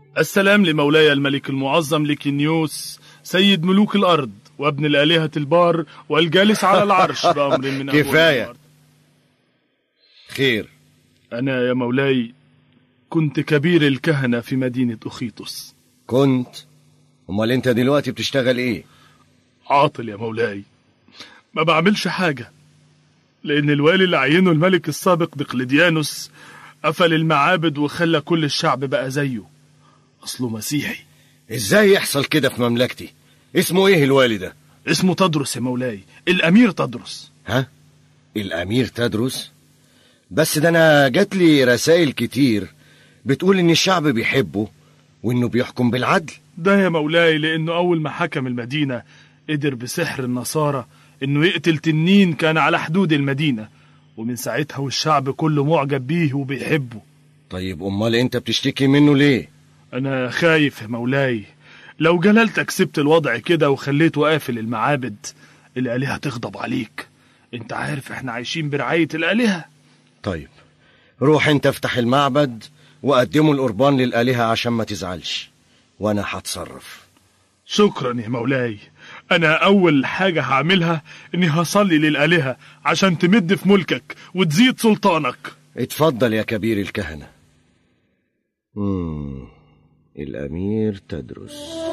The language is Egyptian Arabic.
السلام لمولاي الملك المعظم لكنيوس سيد ملوك الأرض وابن الآلهة البار والجالس على العرش بأمر من أمور كفاية. الأرض. خير أنا يا مولاي كنت كبير الكهنة في مدينة أخيطس كنت امال انت دلوقتي بتشتغل ايه عاطل يا مولاي ما بعملش حاجة لأن الوالي اللي عينه الملك السابق دقلديانوس قفل المعابد وخلى كل الشعب بقى زيه أصله مسيحي ازاي يحصل كده في مملكتي اسمه ايه الوالي ده اسمه تدرس يا مولاي الأمير تدرس ها الامير تدرس بس ده انا جات لي رسائل كتير بتقول ان الشعب بيحبه وانه بيحكم بالعدل ده يا مولاي لأنه أول ما حكم المدينة قدر بسحر النصارى إنه يقتل تنين كان على حدود المدينة ومن ساعتها والشعب كله معجب بيه وبيحبه طيب امال انت بتشتكي منه ليه أنا خايف يا مولاي لو جلالتك سبت الوضع كده وخليته قافل المعابد الآلهة تغضب عليك انت عارف احنا عايشين برعاية الآلهة طيب روح انت افتح المعبد وقدموا القربان للآلهة عشان ما تزعلش وانا هتصرف شكرا يا مولاي أنا أول حاجة هعملها إني هصلي للآلهة عشان تمد في ملكك وتزيد سلطانك اتفضل يا كبير الكهنة مم. الأمير تدرس